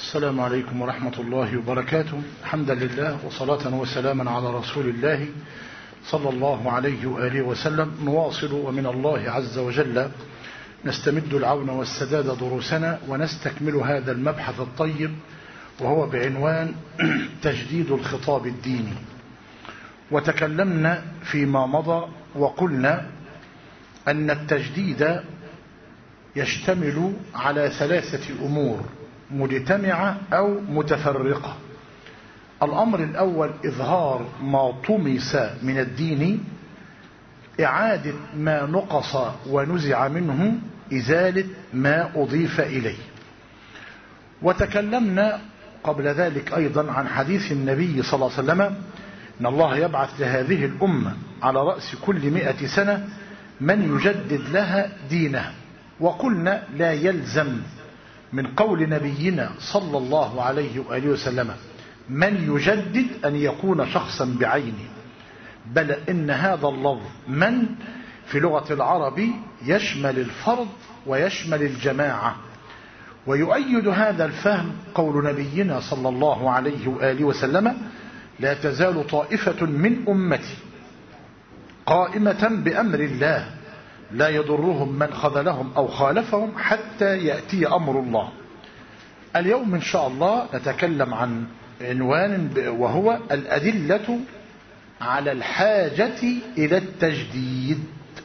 السلام عليكم ورحمة الله وبركاته حمدا لله وصلاة وسلاما على رسول الله صلى الله عليه وآله وسلم نواصل ومن الله عز وجل نستمد العون والسداد دروسنا ونستكمل هذا المبحث الطيب وهو بعنوان تجديد الخطاب الديني وتكلمنا فيما مضى وقلنا أن التجديد يشتمل على ثلاثة أمور مجتمعة أو متفرقة الأمر الأول إظهار ما طمس من الدين إعادة ما نقص ونزع منه إزالة ما أضيف إليه وتكلمنا قبل ذلك أيضا عن حديث النبي صلى الله عليه وسلم إن الله يبعث لهذه الأمة على رأس كل مئة سنة من يجدد لها دينها وقلنا لا يلزم من قول نبينا صلى الله عليه وآله وسلم من يجدد أن يكون شخصا بعينه بل إن هذا اللفظ من في لغة العرب يشمل الفرد ويشمل الجماعة ويؤيد هذا الفهم قول نبينا صلى الله عليه وآله وسلم لا تزال طائفة من أمتي قائمة بأمر الله لا يضرهم من خذلهم أو خالفهم حتى يأتي أمر الله اليوم إن شاء الله نتكلم عن عنوان وهو الأدلة على الحاجة إلى التجديد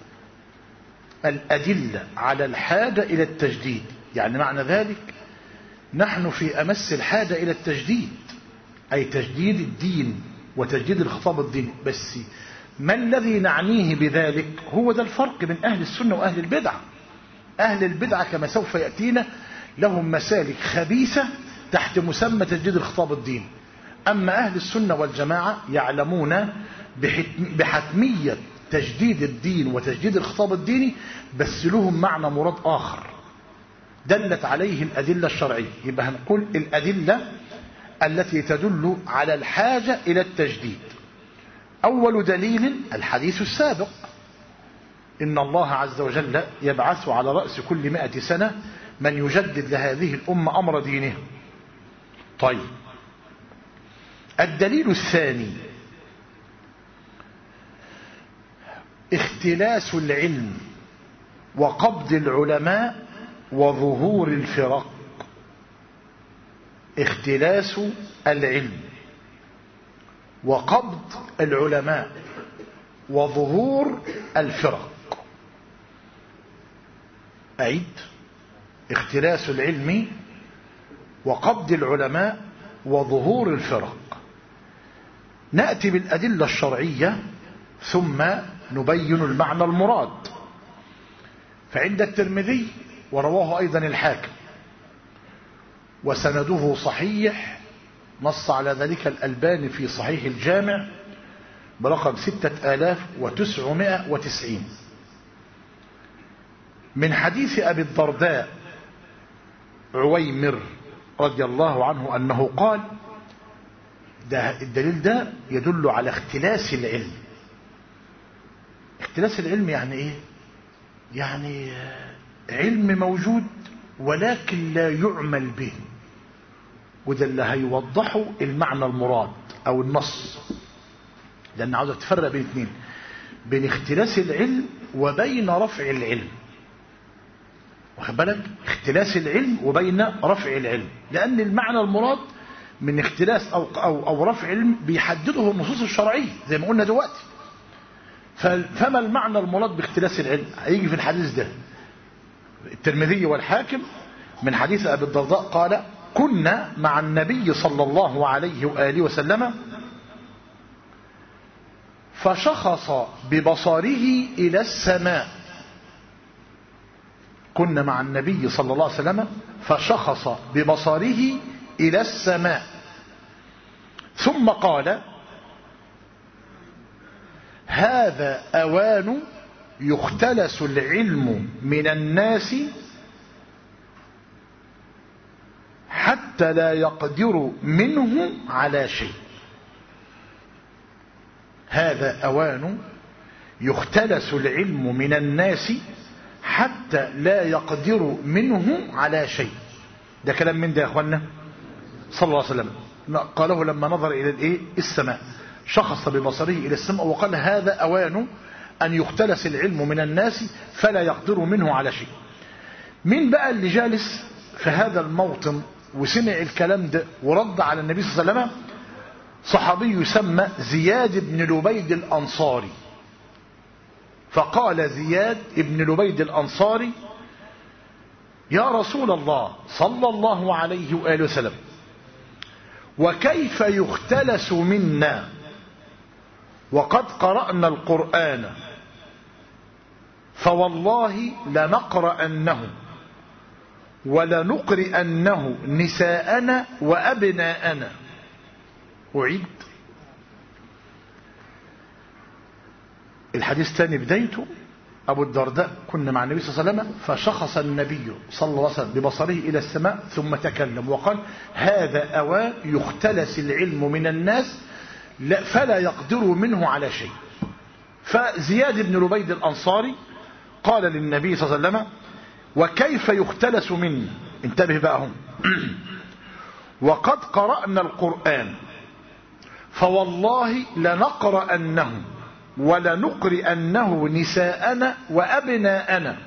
الأدلة على الحاجة إلى التجديد يعني معنى ذلك نحن في أمس الحاجة إلى التجديد أي تجديد الدين وتجديد الخطاب الديني بس ما الذي نعنيه بذلك هو ده الفرق بين أهل السنة وأهل البدعة أهل البدعة كما سوف يأتينا لهم مسالك خبيثة تحت مسمى تجديد الخطاب الديني أما أهل السنة والجماعة يعلمون بحتمية تجديد الدين وتجديد الخطاب الديني بس لهم معنى مراد آخر دلت عليه الأدلة الشرعية يبقى هنقول الأدلة التي تدل على الحاجة إلى التجديد أول دليل الحديث السابق إن الله عز وجل يبعث على رأس كل مئة سنة من يجدد لهذه الأمة أمر دينه طيب الدليل الثاني اختلاس العلم وقبض العلماء وظهور الفرق اختلاس العلم وقبض العلماء وظهور الفرق أعيد اختلاس العلم وقبض العلماء وظهور الفرق نأتي بالأدلة الشرعية ثم نبين المعنى المراد فعند الترمذي ورواه أيضا الحاكم وسنده صحيح نص على ذلك الألباني في صحيح الجامع برقم ستة آلاف وتسعمائة وتسعين من حديث أبي الدرداء عويمر رضي الله عنه أنه قال ده الدليل ده يدل على اختلاس العلم اختلاس العلم يعني ايه يعني علم موجود ولكن لا يعمل به وده اللي هيوضحه المعنى المراد او النص لان عاوزك تفرق بين اثنين بين اختلاس العلم وبين رفع العلم واخد بالك اختلاس العلم وبين رفع العلم لان المعنى المراد من اختلاس او او او رفع علم بيحدده النصوص الشرعيه زي ما قلنا دلوقتي فما المعنى المراد باختلاس العلم هيجي في الحديث ده الترمذي والحاكم من حديث ابي الدرداء قال كنا مع النبي صلى الله عليه واله وسلم فشخص ببصره الى السماء كنا مع النبي صلى الله عليه وسلم فشخص ببصره إلى السماء ثم قال هذا أوان يختلس العلم من الناس حتى لا يقدر منه على شيء هذا أوان يختلس العلم من الناس حتى لا يقدر منه على شيء ده كلام من ده يا اخوانا صلى الله عليه وسلم قاله لما نظر إلى الإيه السماء شخص ببصره إلى السماء وقال هذا أوان أن يختلس العلم من الناس فلا يقدر منه على شيء مين بقى اللي جالس في هذا الموطن وسمع الكلام ده ورد على النبي صلى الله عليه وسلم صحابي يسمى زياد بن لبيد الأنصاري فقال زياد بن لبيد الأنصاري يا رسول الله صلى الله عليه وآله وسلم وكيف يختلس منا وقد قرأنا القرآن فوالله لنقرأنه ولنقرئنه نساءنا وأبناءنا أعيد الحديث الثاني بدايته أبو الدرداء كنا مع النبي صلى الله عليه وسلم فشخص النبي صلى الله عليه وسلم ببصره إلى السماء ثم تكلم وقال هذا أوان يختلس العلم من الناس فلا يقدر منه على شيء فزياد بن لبيد الأنصاري قال للنبي صلى الله عليه وسلم وكيف يختلس منا انتبه بقى هم وقد قرأنا القرآن فوالله لنقرأنه ولنقرئنه نساءنا وأبناءنا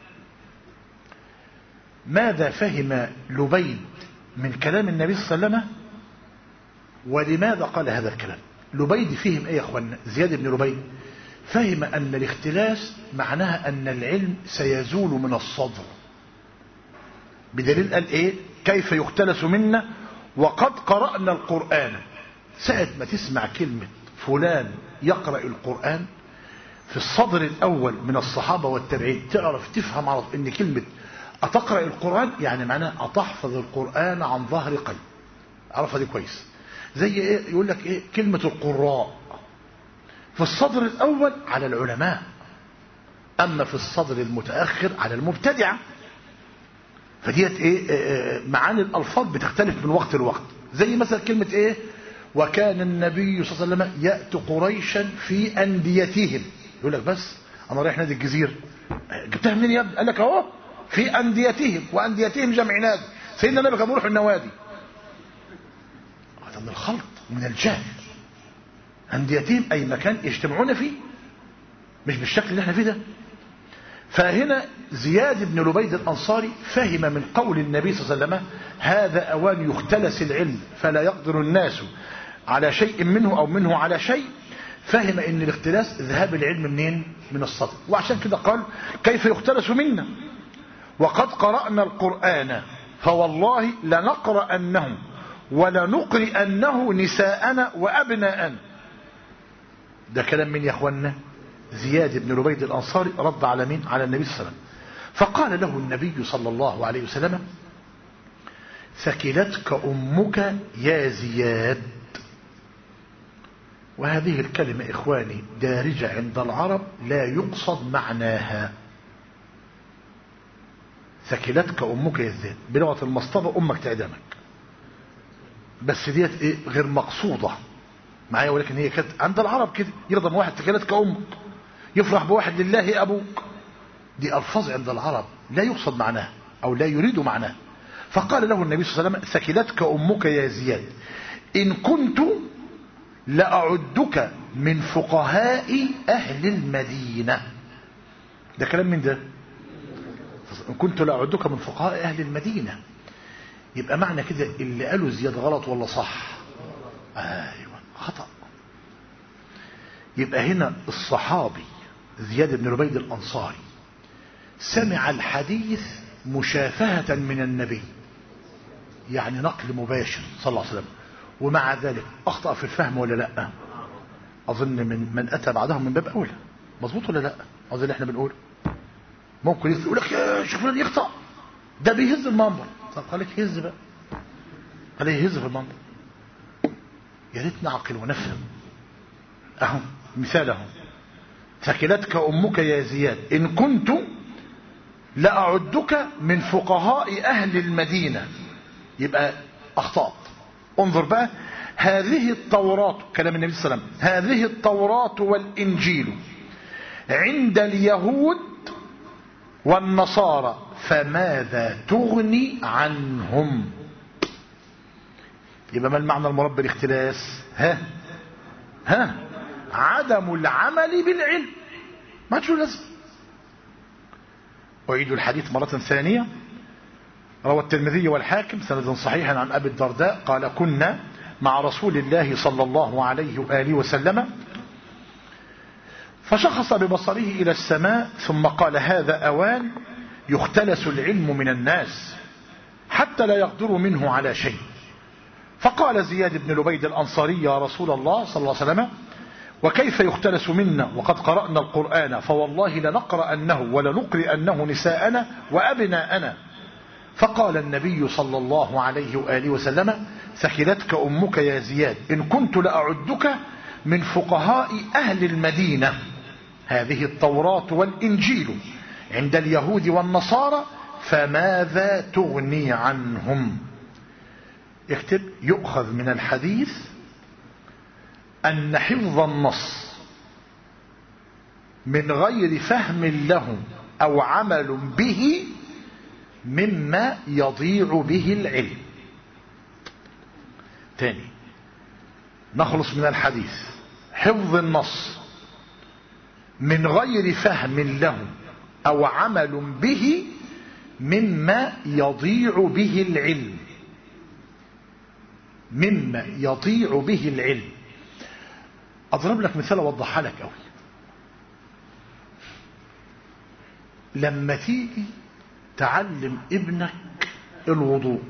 ماذا فهم لبيد من كلام النبي صلى الله عليه وسلم ولماذا قال هذا الكلام لبيد فهم ايه يا اخوانا زياد بن لبيد فهم ان الاختلاس معناها ان العلم سيزول من الصدر بدليل قال ايه كيف يختلس منا وقد قرأنا القرآن ساعة ما تسمع كلمة فلان يقرأ القرآن في الصدر الأول من الصحابة والتابعين تعرف تفهم على ان كلمة أتقرأ القرآن يعني معناها أتحفظ القرآن عن ظهر قلب عرفها دي كويس زي ايه يقول لك ايه كلمة القراء في الصدر الاول على العلماء اما في الصدر المتأخر على المبتدعة فديت ايه, إيه معاني الالفاظ بتختلف من وقت لوقت زي مثلا كلمة ايه وكان النبي صلى الله عليه وسلم يأتي قريشا في انديتهم يقول لك بس انا رايح نادي الجزيرة جبتها منين يا ابني قال لك اهو في انديتهم وانديتهم جمع نادي سيدنا النبي كان بيروح النوادي هذا من الخلط من الجهل أنديتهم أي مكان يجتمعون فيه مش بالشكل اللي احنا فيه ده فهنا زياد بن لبيد الأنصاري فهم من قول النبي صلى الله عليه وسلم هذا أوان يختلس العلم فلا يقدر الناس على شيء منه أو منه على شيء فهم ان الاختلاس ذهاب العلم منين من الصدر وعشان كده قال كيف يختلس منا وقد قرأنا القرآن فوالله لنقرأنه ولنقرئنه نساءنا وأبناءنا ده كلام من يا اخوانا زياد بن لبيد الأنصاري رد على مين على النبي صلى الله عليه وسلم فقال له النبي صلى الله عليه وسلم ثكلتك أمك يا زياد وهذه الكلمة إخواني دارجة عند العرب لا يقصد معناها ثكلتك أمك يا زياد بلغة المصطبة أمك تعدمك بس ديت ايه غير مقصودة معايا ولكن هي كانت عند العرب كده يغضب واحد ثكلتك أمك يفرح بواحد لله أبوك دي ألفاظ عند العرب لا يقصد معناها أو لا يريد معناها فقال له النبي صلى الله عليه وسلم ثكلتك أمك يا زياد إن كنت لأعدك من فقهاء أهل المدينة ده كلام من ده إن كنت لأعدك من فقهاء أهل المدينة يبقى معنى كده اللي قاله زياد غلط ولا صح ايوه خطأ يبقى هنا الصحابي زياد بن ربيد الأنصاري سمع الحديث مشافهة من النبي يعني نقل مباشر صلى الله عليه وسلم ومع ذلك أخطأ في الفهم ولا لا أظن من من أتى بعدهم من باب أولى مظبوط ولا لا أظن اللي احنا بنقول ممكن يقول لك يا شيخ فلان يخطأ ده بيهز المنبر طب خليك يهز بقى خليه يهز في المنبر يا ريت نعقل ونفهم اهو مثال اهو ثكلتك امك يا زياد ان كنت لاعدك من فقهاء اهل المدينه يبقى اخطات انظر بقى هذه التوراة كلام النبي صلى الله عليه وسلم هذه التوراة والإنجيل عند اليهود والنصارى فماذا تغني عنهم يبقى ما المعنى المراد بالاختلاس ها ها عدم العمل بالعلم ما تشو لازم أعيد الحديث مرة ثانية روى الترمذي والحاكم سند صحيح عن أبي الدرداء قال كنا مع رسول الله صلى الله عليه وآله وسلم فشخص ببصره إلى السماء ثم قال هذا أوان يختلس العلم من الناس حتى لا يقدر منه على شيء فقال زياد بن لبيد الأنصاري يا رسول الله صلى الله عليه وسلم وكيف يختلس منا وقد قرأنا القرآن فوالله لنقرأنه ولنقرئنه نساءنا وأبناءنا فقال النبي صلى الله عليه وآله وسلم ثكلتك أمك يا زياد إن كنت لأعدك من فقهاء أهل المدينة هذه التوراة والإنجيل عند اليهود والنصارى فماذا تغني عنهم اكتب يؤخذ من الحديث أن حفظ النص من غير فهم له أو عمل به مما يضيع به العلم تاني نخلص من الحديث حفظ النص من غير فهم له أو عمل به مما يضيع به العلم مما يضيع به العلم أضرب لك مثال أوضحها لك أوي لما تيجي تعلم ابنك الوضوء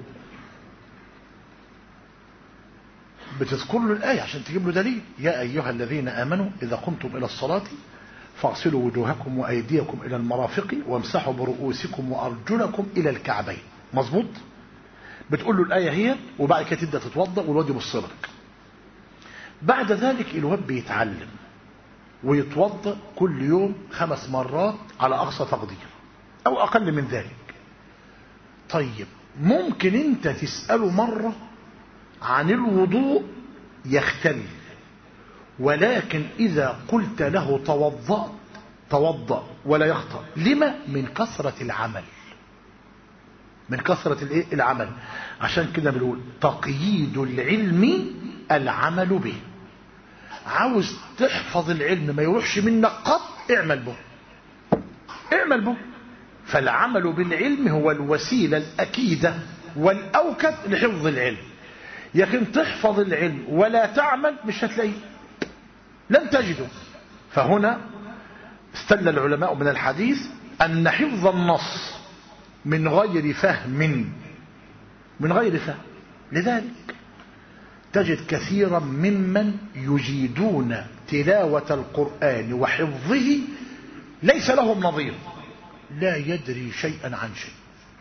بتذكر له الآية عشان تجيب له دليل يا أيها الذين آمنوا إذا قمتم إلى الصلاة فاغسلوا وجوهكم وأيديكم إلى المرافق وامسحوا برؤوسكم وأرجلكم إلى الكعبين مظبوط بتقول له الآية هي وبعد كده تبدأ تتوضأ والواد يبص لك بعد ذلك الواد بيتعلم ويتوضأ كل يوم خمس مرات على أقصى تقدير أو أقل من ذلك طيب ممكن أنت تسأله مرة عن الوضوء يختل ولكن إذا قلت له توضأت توضأ ولا يخطأ لما من كثرة العمل من كثرة الايه العمل عشان كده بنقول تقييد العلم العمل به عاوز تحفظ العلم ما يروحش منك قط اعمل به اعمل به فالعمل بالعلم هو الوسيلة الأكيدة والأوكد لحفظ العلم لكن تحفظ العلم ولا تعمل مش هتلاقيه لن تجده فهنا استل العلماء من الحديث أن حفظ النص من غير فهم من غير فهم لذلك تجد كثيرا ممن يجيدون تلاوة القرآن وحفظه ليس لهم نظير لا يدري شيئا عن شيء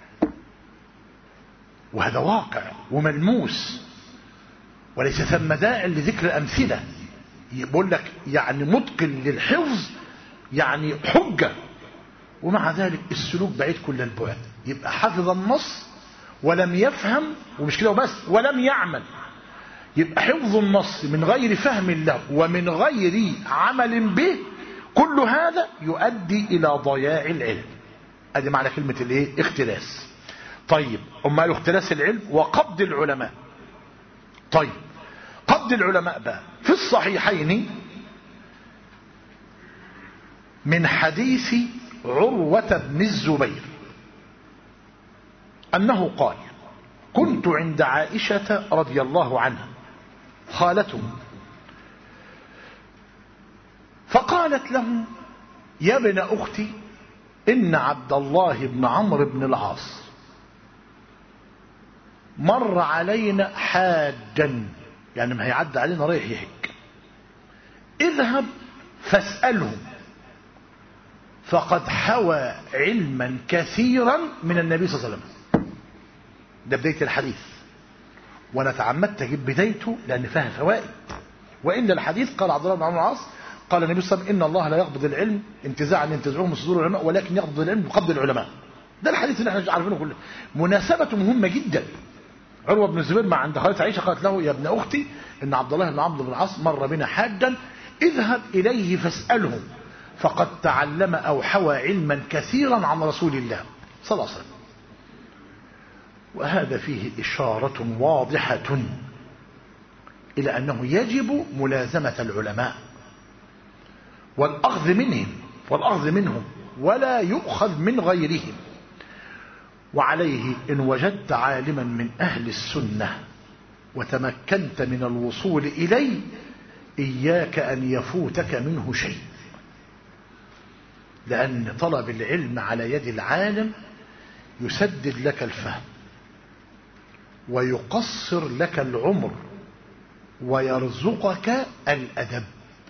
وهذا واقع وملموس وليس ثم داع لذكر أمثلة يقول لك يعني متقن للحفظ يعني حجة ومع ذلك السلوك بعيد كل البعد يبقى حفظ النص ولم يفهم ومش كده وبس ولم يعمل يبقى حفظ النص من غير فهم له ومن غير عمل به كل هذا يؤدي إلى ضياع العلم ادي معنى كلمة الايه اختلاس طيب امال اختلاس العلم وقبض العلماء طيب قبض العلماء بقى في الصحيحين من حديث عروة بن الزبير أنه قال كنت عند عائشة رضي الله عنها خالته فقالت له يا ابن أختي إن عبد الله بن عمرو بن العاص مر علينا حاجا يعني ما هيعدي علينا رايح يحج اذهب فاسأله فقد حوى علما كثيرا من النبي صلى الله عليه وسلم ده بداية الحديث وانا تعمدت اجيب بدايته لان فيها فوائد وان الحديث قال عبد الله بن عمرو العاص قال النبي صلى الله عليه وسلم ان الله لا يقبض العلم انتزاعا ينتزعوه من صدور العلماء ولكن يقبض العلم بقبض العلماء ده الحديث اللي احنا عارفينه كله مناسبته مهمه جدا عروه بن الزبير مع عند خالته عائشه قالت له يا ابن اختي ان عبد الله بن عمرو بن العاص مر بنا حاجا اذهب اليه فاساله فقد تعلم او حوى علما كثيرا عن رسول الله صلى الله عليه وسلم وهذا فيه اشاره واضحه إلى أنه يجب ملازمة العلماء والأخذ منهم والأخذ منهم ولا يؤخذ من غيرهم وعليه إن وجدت عالما من أهل السنة وتمكنت من الوصول إليه إياك أن يفوتك منه شيء لأن طلب العلم على يد العالم يسدد لك الفهم ويقصر لك العمر ويرزقك الأدب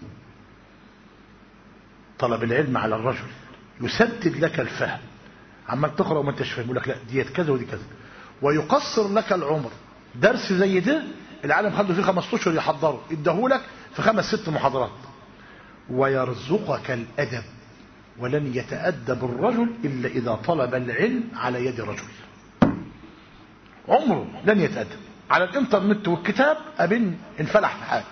طلب العلم على الرجل يسدد لك الفهم عمال تقرأ وما انتش فاهم يقول لك لا ديت كذا ودي كذا ويقصر لك العمر درس زي ده العالم خده فيه خمس اشهر يحضره اداهولك في خمس ست محاضرات ويرزقك الأدب ولن يتأدب الرجل إلا إذا طلب العلم على يد رجل عمره لن يتأدب على الانترنت والكتاب أبن انفلح في حاجة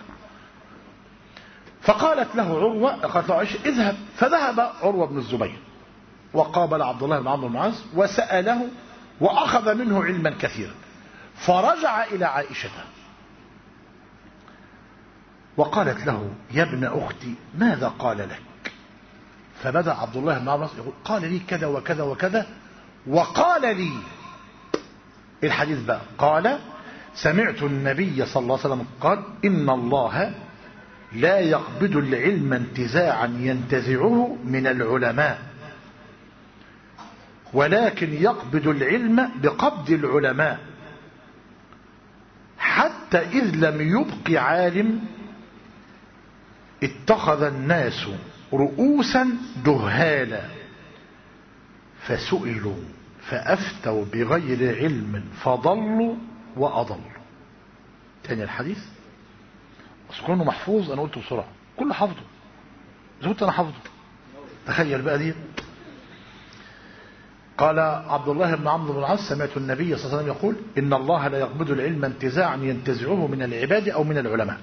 فقالت له عروة قالت له عائشة اذهب فذهب عروة بن الزبير وقابل عبد الله بن عمرو بن العاص وسأله وأخذ منه علما كثيرا فرجع إلى عائشة وقالت له يا ابن أختي ماذا قال لك فبدأ عبد الله بن عمرو يقول قال لي كذا وكذا وكذا وقال لي الحديث بقى قال سمعت النبي صلى الله عليه وسلم قال إن الله لا يقبض العلم انتزاعا ينتزعه من العلماء ولكن يقبض العلم بقبض العلماء حتى إذ لم يبق عالم اتخذ الناس رؤوسا جهالا فسئلوا فأفتوا بغير علم فضلوا وأضلوا تاني الحديث بس كونه محفوظ أنا قلته بسرعة كله حافظه إذا كنت أنا حافظه تخيل بقى دي قال عبد الله بن عمرو بن العاص سمعت النبي صلى الله عليه وسلم يقول إن الله لا يقبض العلم انتزاعا ينتزعه من العباد أو من العلماء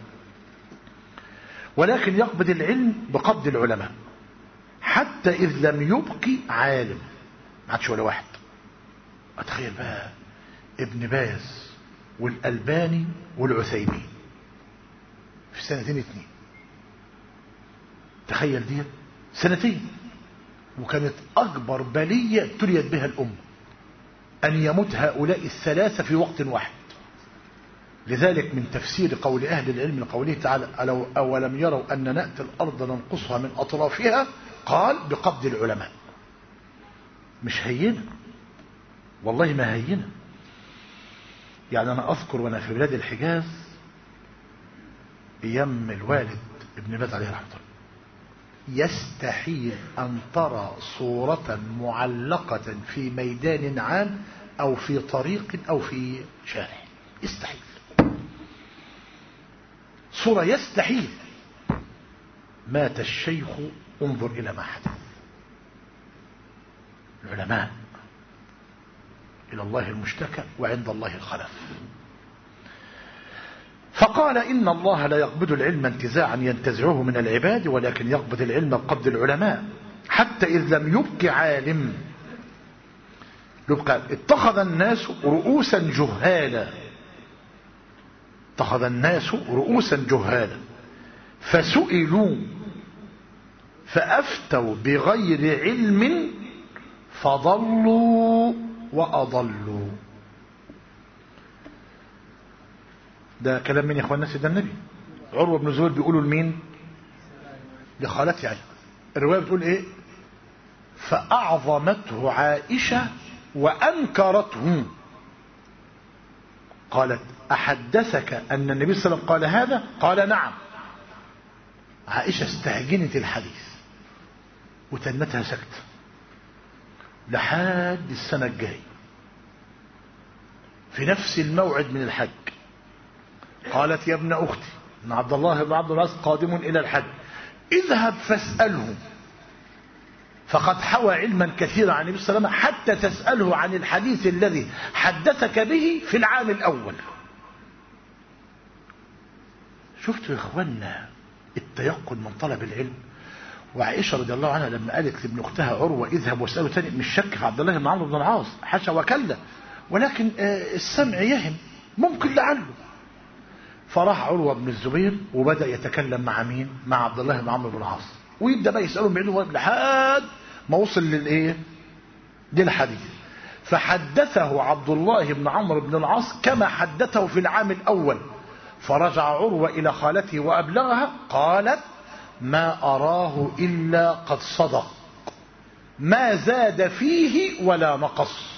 ولكن يقبض العلم بقبض العلماء حتى إذ لم يبق عالم ما عادش ولا واحد أتخيل بقى ابن باز والألباني والعثيمين في سنتين اتنين تخيل دي سنتين وكانت أكبر بلية ابتليت بها الأمة أن يموت هؤلاء الثلاثة في وقت واحد لذلك من تفسير قول أهل العلم من قوله تعالى ألو أولم يروا أن نأتي الأرض ننقصها من أطرافها قال بقبض العلماء مش هينة والله ما هينة يعني أنا أذكر وأنا في بلاد الحجاز أيام الوالد ابن باز عليه رحمه الله يستحيل أن ترى صورة معلقة في ميدان عام أو في طريق أو في شارع يستحيل صورة يستحيل مات الشيخ انظر إلى ما حدث العلماء إلى الله المشتكى وعند الله الخلف فقال إن الله لا يقبض العلم انتزاعا ينتزعه من العباد ولكن يقبض العلم بقبض العلماء حتى إذ لم يبق عالم يبقى اتخذ الناس رؤوسا جهالا اتخذ الناس رؤوسا جهالا فسئلوا فأفتوا بغير علم فضلوا وأضلوا ده كلام من يا اخوان سيدنا النبي عروة بن زهير بيقولوا لمين لخالتي عائشة الرواية بتقول ايه فأعظمته عائشة وأنكرته قالت أحدثك أن النبي صلى الله عليه وسلم قال هذا قال نعم عائشة استهجنت الحديث وتنتها سكت لحد السنة الجاية في نفس الموعد من الحج قالت يا ابن أختي إن عبد الله بن عبد العاص قادم إلى الحج اذهب فاسأله فقد حوى علما كثيرا عن النبي صلى الله عليه وسلم حتى تسأله عن الحديث الذي حدثك به في العام الأول شفتوا يا إخوانا التيقن من طلب العلم وعائشة رضي الله عنها لما قالت لابن أختها عروة اذهب واسأله تاني مش شك في عبد الله بن عمرو بن العاص حاشا وكلا ولكن السمع يهم ممكن لعله فراح عروة بن الزبير وبدأ يتكلم مع مين مع عبد الله بن عمرو بن العاص ويبدأ بقى يسأله من بعيد لحد ما وصل للايه للحديث فحدثه عبد الله بن عمرو بن العاص كما حدثه في العام الأول فرجع عروة إلى خالته وأبلغها قالت ما أراه إلا قد صدق ما زاد فيه ولا نقص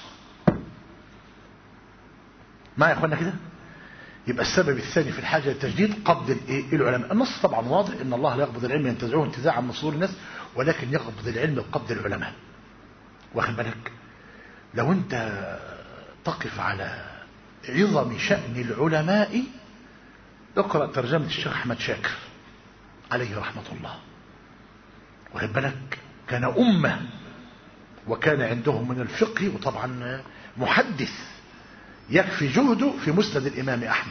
ما يا اخوانا كده يبقى السبب الثاني في الحاجة للتجديد قبض الايه العلماء النص طبعا واضح ان الله لا يقبض العلم ينتزعه انتزاعا من صدور الناس ولكن يقبض العلم بقبض العلماء واخد بالك لو انت تقف على عظم شأن العلماء اقرأ ترجمة الشيخ أحمد شاكر عليه رحمة الله واخد بالك كان أمة وكان عندهم من الفقه وطبعا محدث يكفي جهده في مسند الإمام أحمد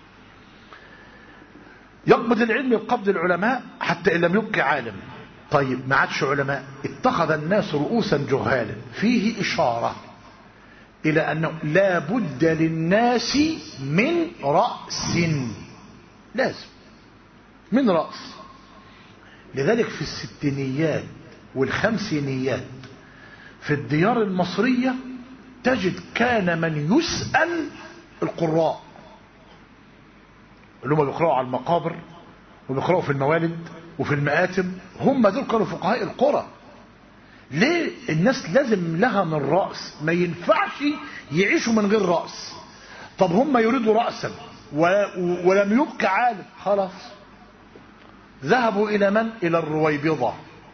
يقبض العلم بقبض العلماء حتى إن لم يبقي عالم طيب ما عادش علماء اتخذ الناس رؤوسا جهالا فيه إشارة إلى أنه لا بد للناس من رأس لازم من رأس لذلك في الستينيات والخمسينيات في الديار المصرية تجد كان من يسأل القراء اللي هم بيقرأوا على المقابر وبيقرأوا في الموالد وفي المآتم هم دول كانوا فقهاء القرى ليه الناس لازم لها من رأس ما ينفعش يعيشوا من غير رأس طب هم يريدوا رأسا ولم يبق عالم خلاص ذهبوا إلى من؟ إلى الرويبضة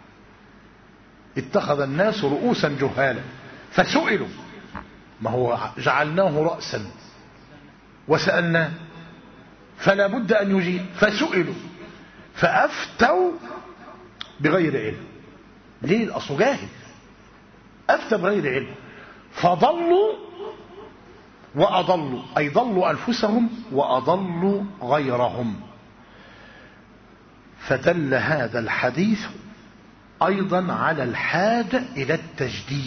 اتخذ الناس رؤوسا جهالا فسئلوا ما هو جعلناه رأسا وسألناه فلا بد أن يجيب فسئلوا فأفتوا بغير علم ليه الأصل جاهل أفتى بغير علم فضلوا وأضلوا أي ضلوا أنفسهم وأضلوا غيرهم فدل هذا الحديث أيضا على الحاجة إلى التجديد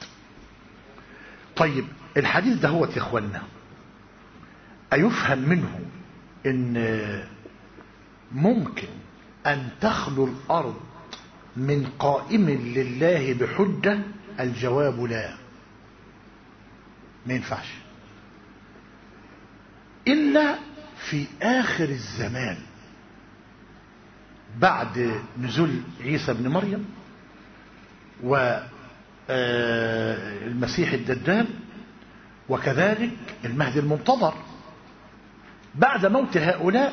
طيب الحديث ده هو يا إخوانا أيفهم منه إن ممكن أن تخلو الأرض من قائم لله بحجة الجواب لا ما ينفعش إلا في آخر الزمان بعد نزول عيسى بن مريم والمسيح الدجال وكذلك المهدي المنتظر بعد موت هؤلاء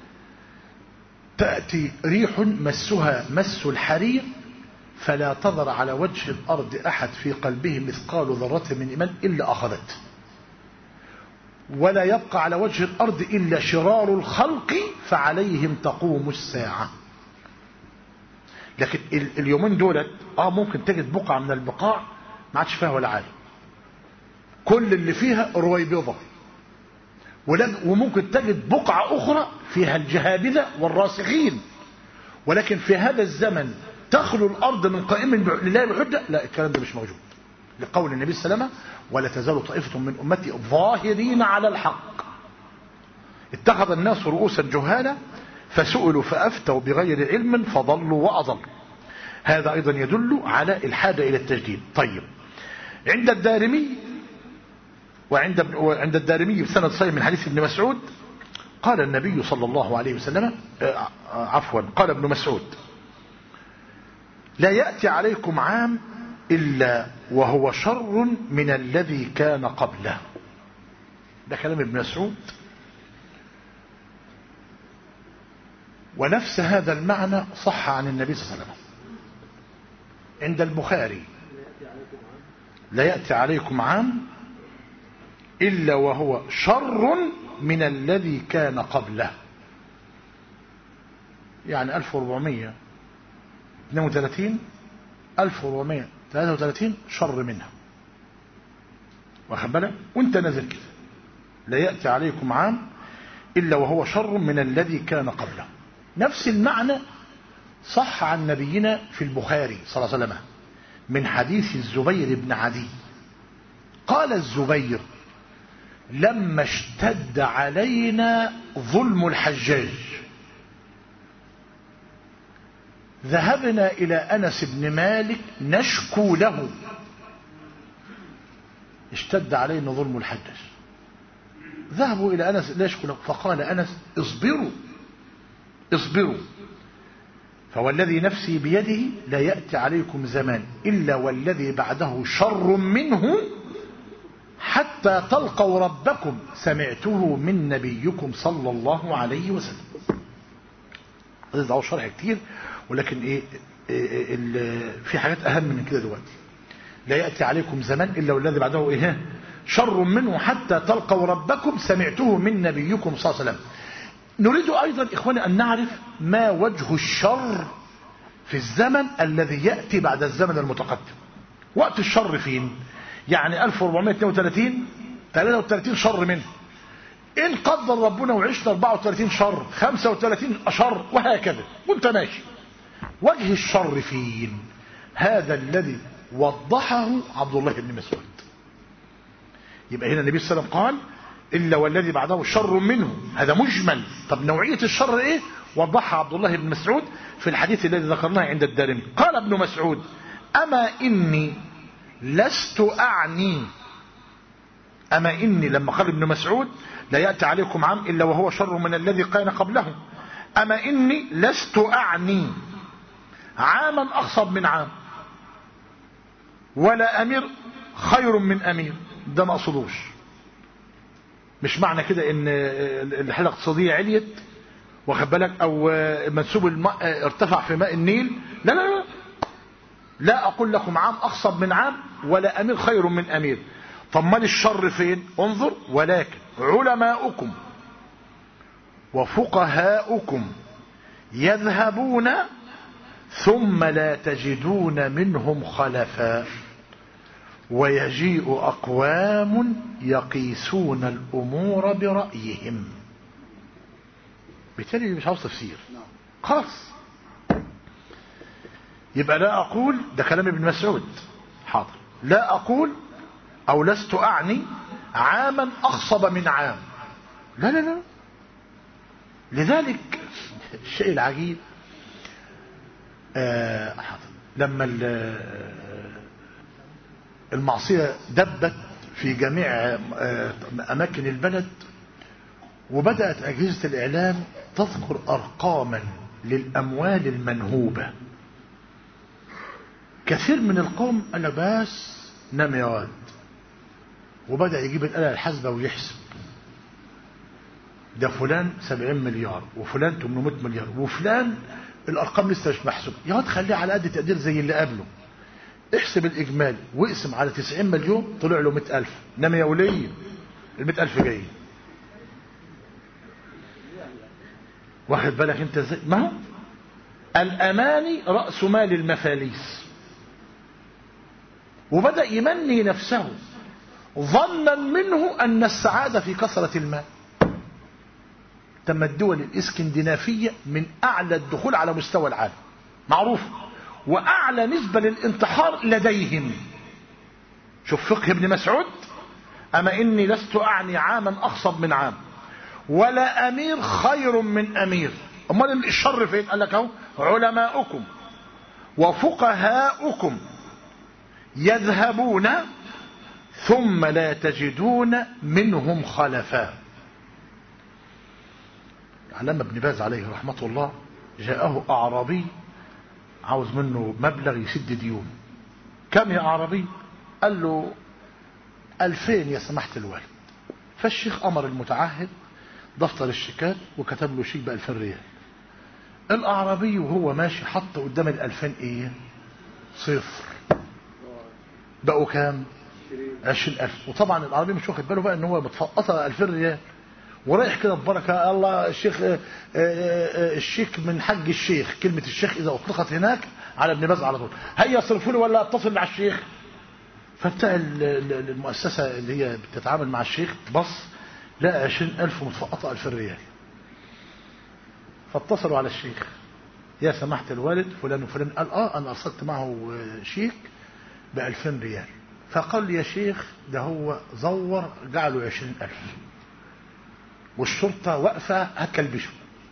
تأتي ريح مسها مس الحرير فلا تظر على وجه الأرض أحد في قلبه مثقال ذرة من إيمان إلا أخذته ولا يبقى على وجه الأرض إلا شرار الخلق فعليهم تقوم الساعة لكن اليومين دولت اه ممكن تجد بقعة من البقاع ما عادش فيها ولا عالم كل اللي فيها رويبضة وممكن تجد بقعة أخرى فيها الجهابذة والراسخين ولكن في هذا الزمن تخلو الأرض من قائم لله بحجة لا الكلام ده مش موجود لقول النبي صلى الله عليه وسلم ولا تزال طائفة من أمتي ظاهرين على الحق اتخذ الناس رؤوسا جهالا فسئلوا فأفتوا بغير علم فضلوا وأضلوا هذا أيضا يدل على الحاجة إلى التجديد طيب عند الدارمي وعند عند الدارمي بسند صحيح من حديث ابن مسعود قال النبي صلى الله عليه وسلم عفوا قال ابن مسعود لا يأتي عليكم عام إلا وهو شر من الذي كان قبله ده كلام ابن مسعود ونفس هذا المعنى صح عن النبي صلى الله عليه وسلم عند البخاري لا يأتي عليكم عام إلا وهو شر من الذي كان قبله يعني 1432 1433 شر منها واخد بالك وانت نازل كده لا يأتي عليكم عام إلا وهو شر من الذي كان قبله نفس المعنى صح عن نبينا في البخاري صلى الله عليه وسلم من حديث الزبير بن عدي قال الزبير لما اشتد علينا ظلم الحجاج ذهبنا إلى أنس بن مالك نشكو له اشتد علينا ظلم الحجاج ذهبوا إلى أنس لا يشكو له فقال أنس اصبروا اصبروا فوالذي نفسي بيده لا يأتي عليكم زمان إلا والذي بعده شر منه حتى تلقوا ربكم سمعته من نبيكم صلى الله عليه وسلم هذا شرح كتير ولكن ايه, إيه, إيه في حاجات اهم من كده دلوقتي لا يأتي عليكم زمان إلا والذي بعده ايه شر منه حتى تلقوا ربكم سمعته من نبيكم صلى الله عليه وسلم نريد أيضا إخواني أن نعرف ما وجه الشر في الزمن الذي يأتي بعد الزمن المتقدم وقت الشر فين يعني 1432 33 شر منه إن قدر ربنا وعشنا 34 شر 35 شر وهكذا وانت ماشي وجه الشر فين هذا الذي وضحه عبد الله بن مسعود يبقى هنا النبي صلى الله عليه وسلم قال إلا والذي بعده شر منه هذا مجمل طب نوعية الشر إيه وضحها عبد الله بن مسعود في الحديث الذي ذكرناه عند الدارمي قال ابن مسعود أما إني لست أعني أما إني لما قال ابن مسعود لا يأتي عليكم عام إلا وهو شر من الذي كان قبله أما إني لست أعني عاما أخصب من عام ولا أمير خير من أمير ده ما أقصدوش مش معنى كده ان الحالة الاقتصادية عليت واخد بالك او منسوب الماء ارتفع في ماء النيل لا لا لا لا اقول لكم عام اخصب من عام ولا امير خير من امير طب مال الشر فين انظر ولكن علماؤكم وفقهاؤكم يذهبون ثم لا تجدون منهم خلفاء ويجيء أقوام يقيسون الأمور برأيهم بالتالي مش عاوز تفسير خلاص يبقى لا أقول ده كلام ابن مسعود حاضر لا أقول أو لست أعني عاما أخصب من عام لا لا لا لذلك الشيء العجيب آه حاضر لما المعصية دبت في جميع أماكن البلد وبدأت أجهزة الإعلام تذكر أرقاما للأموال المنهوبة كثير من القوم قال بس نام يا واد وبدأ يجيب الآلة الحاسبة ويحسب ده فلان 70 مليار وفلان 800 مليار وفلان الأرقام لسه مش محسوبة يا واد خليه على قد تقدير زي اللي قبله احسب الإجمالي واقسم على 90 مليون طلع له 100000 إنما يا ولي ال 100000 جايين واخد بالك انت ازاي ما هو الأماني رأس مال المفاليس وبدأ يمني نفسه ظنا منه أن السعادة في كثرة المال تم الدول الإسكندنافية من أعلى الدخول على مستوى العالم معروف وأعلى نسبة للانتحار لديهم شوف فقه ابن مسعود أما إني لست أعني عاما أخصب من عام ولا أمير خير من أمير أمال الشر فين قال لك اهو علماؤكم وفقهاؤكم يذهبون ثم لا تجدون منهم خلفاء علامة ابن باز عليه رحمة الله جاءه أعرابي عاوز منه مبلغ يسد ديون كم يا أعرابي قال له ألفين يا سماحة الوالد فالشيخ أمر المتعهد دفتر الشيكات وكتب له شيك بألفين ريال الأعرابي وهو ماشي حط قدام الألفين إيه صفر بقوا كام عشرين ألف وطبعا العربي مش واخد باله بقى ان هو متفقطة ألفين ريال ورايح كده ببركة الله الشيخ الشيك من حج الشيخ كلمة الشيخ إذا أطلقت هناك على ابن باز على طول هيا صرفوا له ولا اتصل مع الشيخ فبتاع المؤسسة اللي هي بتتعامل مع الشيخ بص لقى عشرين ألف متفقطة ألفين ريال فاتصلوا على الشيخ يا سماحة الوالد فلان وفلان قال اه انا ارسلت معه شيك بألفين ريال فقال يا شيخ ده هو زور جعله عشرين ألف والشرطة واقفة هتكلبشه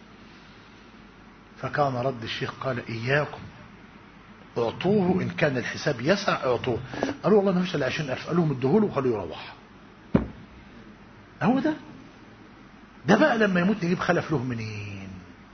فكان رد الشيخ قال إياكم اعطوه إن كان الحساب يسع اعطوه قالوا والله ما فيش إلا عشرين ألف قال لهم ادوه وخلوه يروح هو ده ده بقى لما يموت نجيب خلف له منين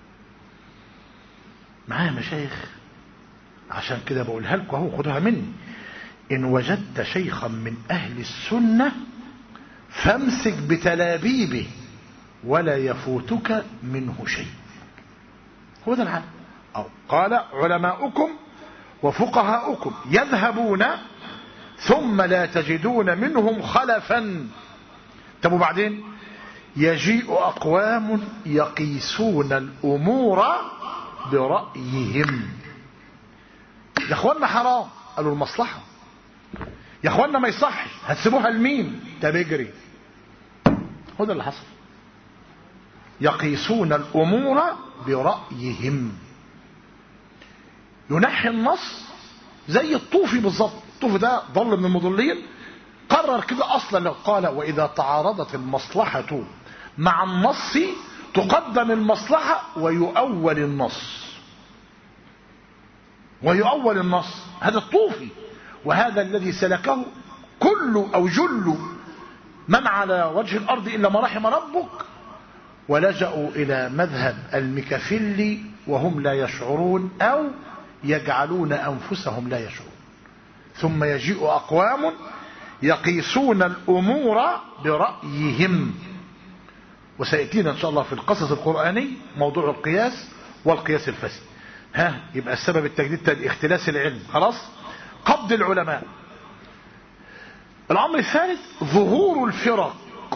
معايا مشايخ عشان كده بقولها لكم اهو خدوها مني إن وجدت شيخا من أهل السنة فامسك بتلابيبه ولا يفوتك منه شيء هو ده الحال أو قال علماؤكم وفقهاؤكم يذهبون ثم لا تجدون منهم خلفا طب وبعدين يجيء أقوام يقيسون الأمور برأيهم يا اخوانا حرام قالوا المصلحة يا اخوانا ما يصحش هتسيبوها لمين ده بيجري هو ده اللي حصل يقيسون الامور برايهم ينحي النص زي الطوفي بالظبط الطوفي ده ضل من المضلين قرر كده اصلا لو قال واذا تعارضت المصلحه مع النص تقدم المصلحه ويؤول النص ويؤول النص هذا الطوفي وهذا الذي سلكه كل أو جل من على وجه الأرض إلا ما رحم ربك ولجأوا إلى مذهب المكفل وهم لا يشعرون أو يجعلون أنفسهم لا يشعرون ثم يجيء أقوام يقيسون الأمور برأيهم وسيأتينا إن شاء الله في القصص القرآني موضوع القياس والقياس الفاسد ها يبقى السبب التجديد اختلاس العلم خلاص قبض العلماء الأمر الثالث ظهور الفرق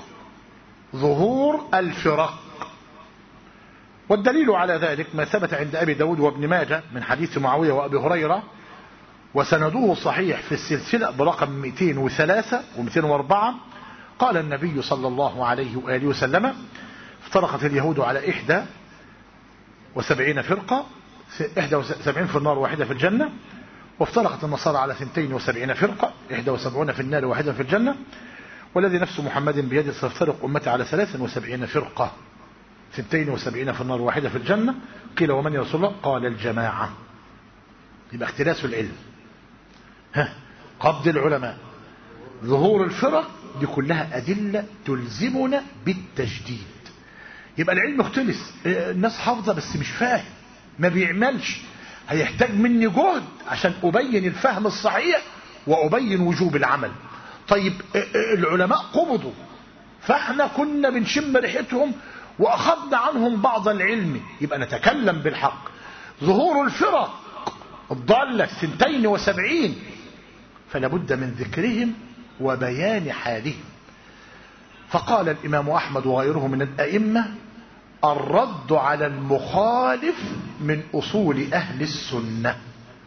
ظهور الفرق والدليل على ذلك ما ثبت عند أبي داود وابن ماجه من حديث معاوية وأبي هريرة وسنده صحيح في السلسلة برقم 203 و204 قال النبي صلى الله عليه وآله وسلم افترقت اليهود على إحدى وسبعين فرقة إحدى وسبعين في النار واحدة في الجنة وافترقت النصارى على ثنتين وسبعين فرقة إحدى وسبعون في النار واحدة في الجنة والذي نفس محمد بيده سيفترق أمتي على ثلاث وسبعين فرقة ثنتين وسبعين في النار واحدة في الجنة قيل ومن يا رسول الله قال الجماعة يبقى اختلاس العلم ها قبض العلماء ظهور الفرق دي كلها أدلة تلزمنا بالتجديد يبقى العلم اختلس الناس حافظة بس مش فاهم ما بيعملش هيحتاج مني جهد عشان أبين الفهم الصحيح وأبين وجوب العمل طيب العلماء قبضوا فاحنا كنا بنشم ريحتهم وأخذنا عنهم بعض العلم يبقى نتكلم بالحق ظهور الفرق الضالة الثنتين وسبعين فلا بد من ذكرهم وبيان حالهم فقال الإمام أحمد وغيره من الأئمة الرد على المخالف من أصول أهل السنة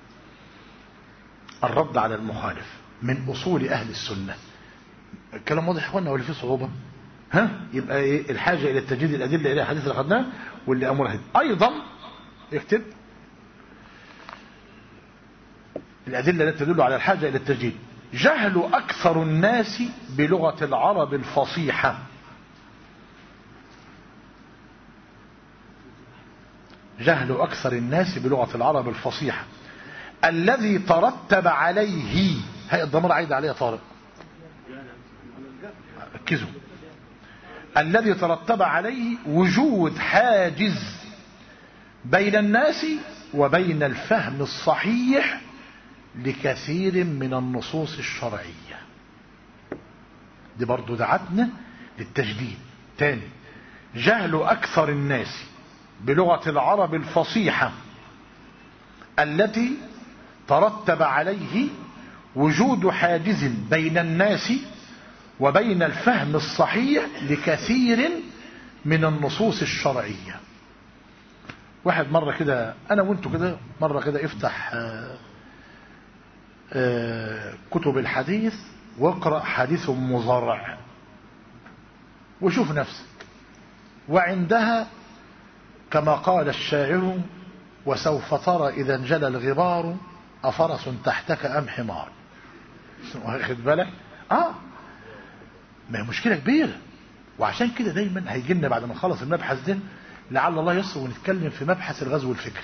الرد على المخالف من أصول أهل السنة الكلام واضح يا اخوانا ولا فيه صعوبة ها يبقى ايه الحاجة إلى التجديد الأدلة إلى الحديث اللي أخذناه واللي أمرها أيضا اكتب الأدلة التي تدل على الحاجة إلى التجديد جهل أكثر الناس بلغة العرب الفصيحة جهل أكثر الناس بلغة العرب الفصيحة الذي ترتب عليه هاي الضمير عايد عليه طارق ركزوا الذي ترتب عليه وجود حاجز بين الناس وبين الفهم الصحيح لكثير من النصوص الشرعية دي برضو دعتنا للتجديد تاني جهل أكثر الناس بلغة العرب الفصيحة التي ترتب عليه وجود حاجز بين الناس وبين الفهم الصحيح لكثير من النصوص الشرعية واحد مرة كده أنا وانتو كده مرة كده افتح آآ آآ كتب الحديث واقرأ حديث مضرع وشوف نفسك وعندها كما قال الشاعر وسوف ترى إذا انجلى الغبار أفرس تحتك أم حمار واخد بالك اه ما هي مشكله كبيره وعشان كده دايما هيجي لنا بعد ما نخلص المبحث ده لعل الله يسر ونتكلم في مبحث الغزو الفكري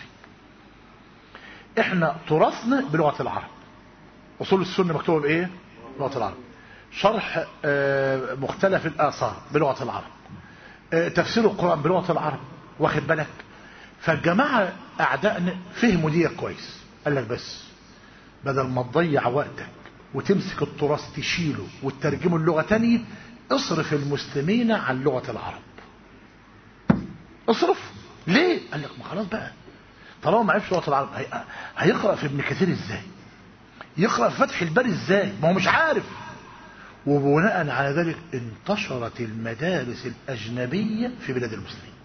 احنا تراثنا بلغه العرب اصول السنه مكتوبه بايه بلغه العرب شرح آه، مختلف الاثار بلغه العرب آه، تفسير القران بلغه العرب واخد بالك فالجماعه اعدائنا فهموا دي كويس قال لك بس بدل ما تضيع وقتك وتمسك التراث تشيله وتترجمه لغه تانية اصرف المسلمين عن لغه العرب اصرف ليه قال لك ما خلاص بقى طالما ما عرفش لغه العرب هي- هيقرا في ابن كثير ازاي يقرا في فتح الباري ازاي ما هو مش عارف وبناء على ذلك انتشرت المدارس الاجنبيه في بلاد المسلمين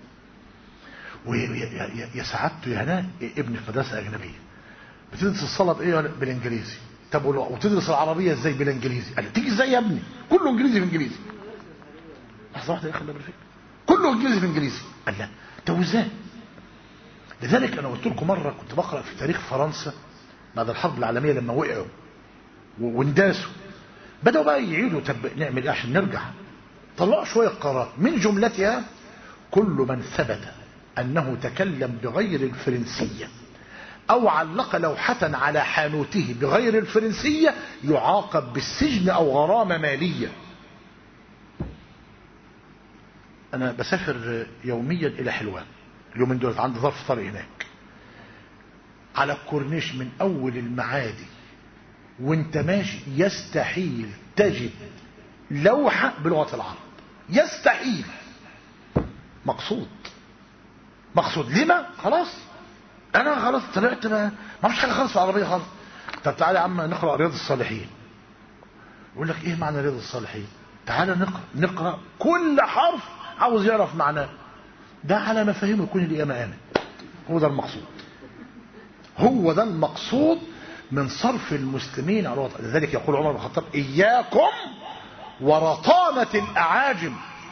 ويا سعادته يا هناء ابني في مدرسه اجنبيه بتدرس الصلاه بايه ولا بالانجليزي طب ولو- وتدرس العربيه ازاي بالانجليزي قال لي، تيجي ازاي يا ابني كله انجليزي في انجليزي لحظه واحده يا اخي الله يبارك فيك كله انجليزي في انجليزي قال لا طب ازاي لذلك انا قلت لكم مره كنت بقرا في تاريخ فرنسا بعد الحرب العالميه لما وقعوا و- وانداسوا بدأوا بقى يعيدوا طب نعمل ايه عشان نرجع طلعوا شوية قرارات من جملتها كل من ثبت أنه تكلم بغير الفرنسية أو علق لوحة على حانوته بغير الفرنسية يعاقب بالسجن أو غرامة مالية أنا بسافر يوميا إلى حلوان اليومين دول عندي ظرف طارئ هناك على الكورنيش من أول المعادي وانت ماشي يستحيل تجد لوحة بلغة العرب يستحيل مقصود مقصود لما خلاص انا خلاص طلعت ما ما فيش حاجه خالص في العربيه خالص طب تعالى يا عم نقرا رياض الصالحين يقول لك ايه معنى رياض الصالحين تعالى نقرا نقرا كل حرف عاوز يعرف معناه ده على مفاهيم يكون القيامه قامت هو ده المقصود هو ده المقصود من صرف المسلمين على الوطن لذلك يقول عمر بن الخطاب إياكم ورطانة الأعاجم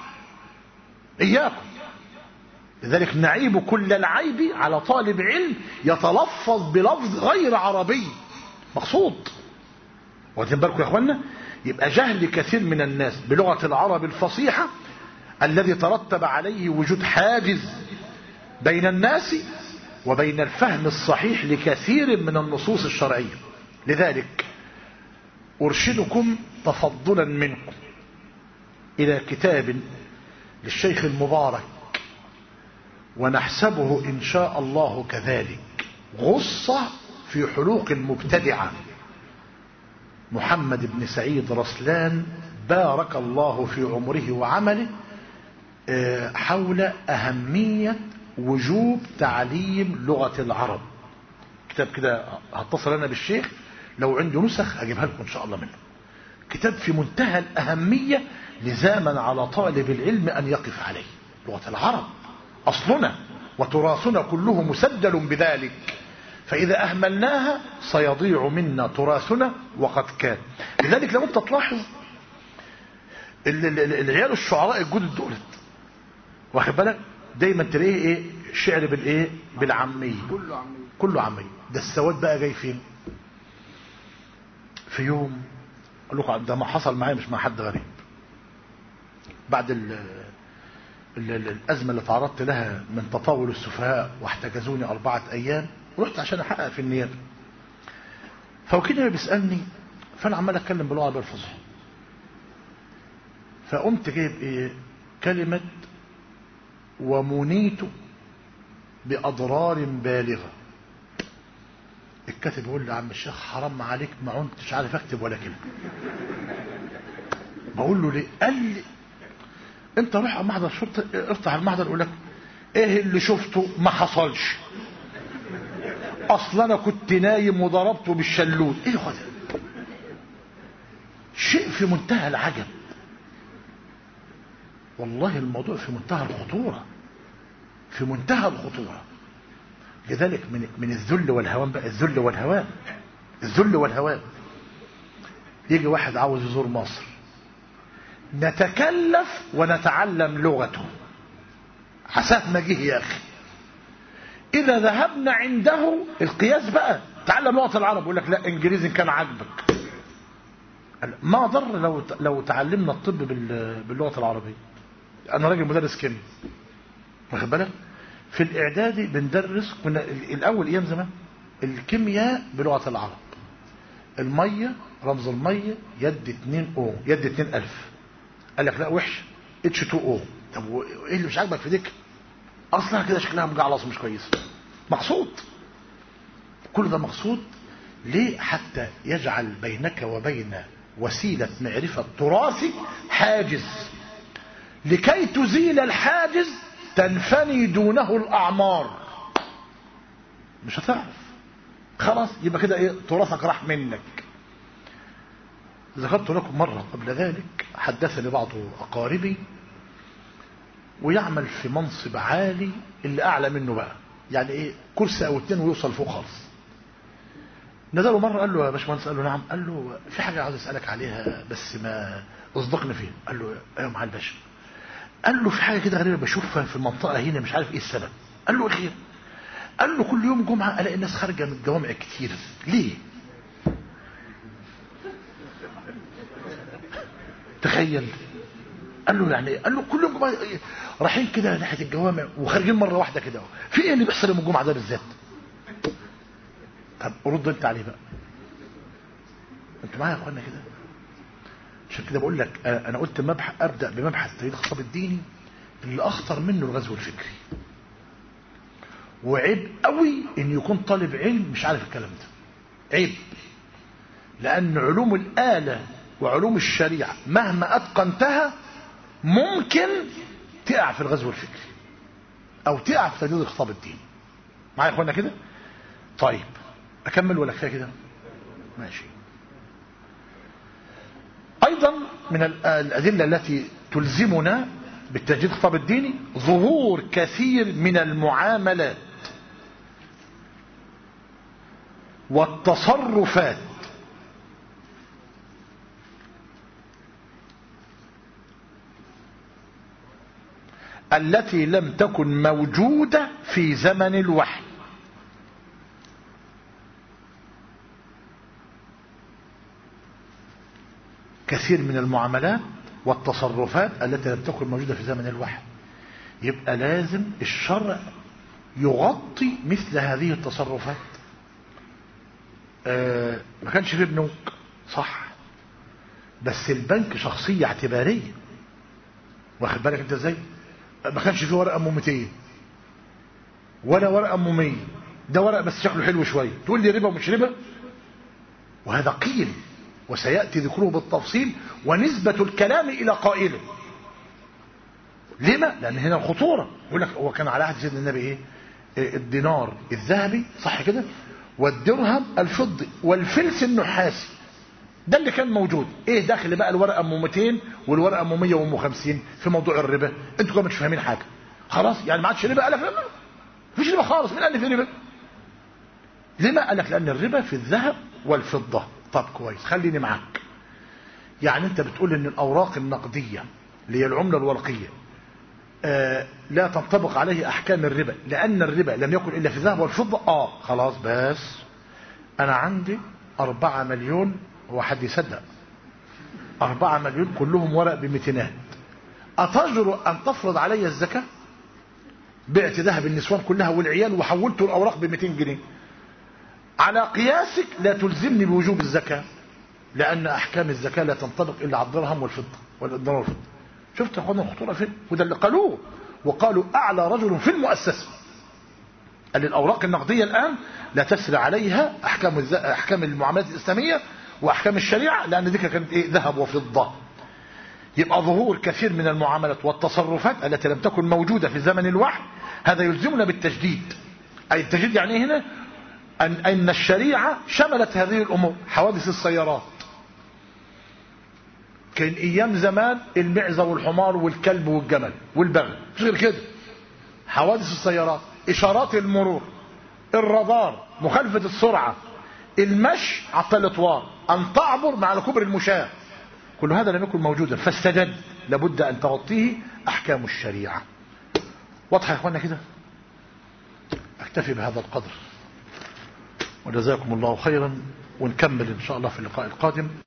إياكم لذلك نعيب كل العيب على طالب علم يتلفظ بلفظ غير عربي مقصود واخدين بالكم يا اخوانا يبقى جهل كثير من الناس بلغة العرب الفصيحة الذي ترتب عليه وجود حاجز بين الناس وبين الفهم الصحيح لكثير من النصوص الشرعية لذلك أرشدكم تفضلا منكم إلى كتاب للشيخ المبارك ونحسبه إن شاء الله كذلك غصة في حلوق المبتدعة محمد بن سعيد رسلان بارك الله في عمره وعمله حول أهمية وجوب تعليم لغة العرب كتاب كده هتصل أنا بالشيخ لو عنده نسخ هجيبها لكم إن شاء الله منه كتاب في منتهى الأهمية لزاما على طالب العلم أن يقف عليه لغة العرب أصلنا وتراثنا كله مسجل بذلك فإذا أهملناها سيضيع منا تراثنا وقد كان لذلك لو أنت تلاحظ العيال الشعراء الجدد دولت واخد بالك دايما تلاقيه ايه شعر بالايه بالعاميه كله عمي كله عاميه ده السواد بقى جاي فين في يوم اقول لكم ده ما حصل معايا مش مع حد غريب بعد ال ال ال الازمه اللي تعرضت لها من تطاول السفهاء واحتجزوني اربعه ايام رحت عشان احقق في النيابه فوكيلي بيسالني فانا عمال اتكلم باللغه العربيه الفصحى فقمت جايب ايه كلمه ومنيت بأضرار بالغة الكاتب يقول لي يا عم الشيخ حرام عليك ما عنتش عارف اكتب ولا كلمة بقول له ليه قال لي انت روح على محضر الشرطة افتح المحضر يقول لك ايه اللي شفته ما حصلش اصلا انا كنت نايم وضربته بالشلوت ايه خد شيء في منتهى العجب والله الموضوع في منتهى الخطورة في منتهى الخطورة لذلك من من الذل والهوان بقى الذل والهوان الذل والهوان يجي واحد عاوز يزور مصر نتكلف ونتعلم لغته عساه ما جه يا اخي اذا ذهبنا عنده القياس بقى تعلم لغه العرب يقول لك لا انجليزي كان عاجبك ما ضر لو لو تعلمنا الطب باللغة العربية أنا راجل مدرس كيمياء واخد بالك في الإعدادي بندرس كنا الأول أيام زمان الكيمياء بلغة العرب المية رمز المية يد 2 او يد 2 ألف قال لك لا وحش اتش 2 او طب ايه اللي مش عاجبك في ديك اصلا كده شكلها مجعلص مش كويس مقصود كل ده مقصود ليه حتى يجعل بينك وبين وسيلة معرفة تراثك حاجز لكي تزيل الحاجز تنفني دونه الأعمار مش هتعرف خلاص يبقى كده ايه تراثك راح منك ذكرت لكم مرة قبل ذلك حدثني بعض أقاربي ويعمل في منصب عالي اللي أعلى منه بقى يعني ايه كرسي أو اتنين ويوصل فوق خالص نزله مرة قال له يا باشمهندس قال له نعم قال له في حاجة عاوز أسألك عليها بس ما اصدقني فيها قال له ايوه مع الباشا قال له في حاجة كده غريبة بشوفها في المنطقة هنا مش عارف ايه السبب قال له الخير قال له كل يوم جمعة ألاقي الناس خارجة من الجوامع كتير ليه تخيل قال له يعني قال له كل يوم جمعة رايحين كده ناحية الجوامع وخارجين مرة واحدة كده في ايه اللي بيحصل يوم الجمعة ده بالذات طب رد انت عليه بقى انتوا معايا يا اخوانا كده عشان كده بقول لك انا قلت مبحث ابدا بمبحث تاريخ الخطاب الديني اللي اخطر منه الغزو الفكري وعيب قوي ان يكون طالب علم مش عارف الكلام ده عيب لان علوم الاله وعلوم الشريعه مهما اتقنتها ممكن تقع في الغزو الفكري او تقع في تجديد الخطاب الديني معايا يا اخوانا كده طيب اكمل ولا كفايه كده ماشي ايضا من الادله التي تلزمنا بالتجديد الخطاب الديني ظهور كثير من المعاملات والتصرفات التي لم تكن موجودة في زمن الوحي كثير من المعاملات والتصرفات التي لم تكن موجودة في زمن الوحي يبقى لازم الشرع يغطي مثل هذه التصرفات آه ما كانش فيه بنوك صح بس البنك شخصية اعتبارية واخد بالك انت ازاي ما كانش فيه ورقة ام 200 ولا ورقة ام 100 ده ورق بس شكله حلو شوية تقول لي ربا ومش ربا وهذا قيل وسيأتي ذكره بالتفصيل ونسبة الكلام إلى قائله لما؟ لأن هنا الخطورة يقول لك هو كان على عهد سيدنا النبي إيه؟ الدينار الذهبي صح كده والدرهم الفضي والفلس النحاسي ده اللي كان موجود ايه داخل بقى الورقه ام 200 والورقه ام 100 وام 50 في موضوع الربا انتوا كده مش فاهمين حاجه خلاص يعني ما عادش ربا قال لك لا مفيش ربا خالص مين قال لي في ربا لما قال لك لان الربا في الذهب والفضه طب كويس خليني معاك يعني انت بتقول ان الاوراق النقديه اللي هي العمله الورقيه آه لا تنطبق عليه احكام الربا لان الربا لم يكن الا في الذهب والفضه اه خلاص بس انا عندي أربعة مليون هو حد يصدق أربعة مليون كلهم ورق بمتينات أتجرؤ أن تفرض علي الزكاة بعت ذهب النسوان كلها والعيال وحولته الأوراق ب 200 جنيه على قياسك لا تلزمني بوجوب الزكاة لأن أحكام الزكاة لا تنطبق إلا على الدرهم والفضة والدرهم والفضة شفت يا اخوانا الخطورة فين وده اللي قالوه وقالوا أعلى رجل في المؤسسة قال الأوراق النقدية الآن لا تسري عليها أحكام الز... أحكام المعاملات الإسلامية وأحكام الشريعة لأن دي كانت إيه ذهب وفضة يبقى ظهور كثير من المعاملات والتصرفات التي لم تكن موجودة في زمن الوحي هذا يلزمنا بالتجديد أي التجديد يعني إيه هنا أن, أن الشريعة شملت هذه الأمور حوادث السيارات كان أيام زمان المعزة والحمار والكلب والجمل والبغل مش غير كده حوادث السيارات إشارات المرور الرادار مخالفة السرعة المشي على الطلطوار أن تعبر مع كبر المشاة كل هذا لم يكن موجودا فاستجد لابد أن تغطيه أحكام الشريعة واضحة يا أخوانا كده أكتفي بهذا القدر وجزاكم الله خيرا ونكمل إن شاء الله في اللقاء القادم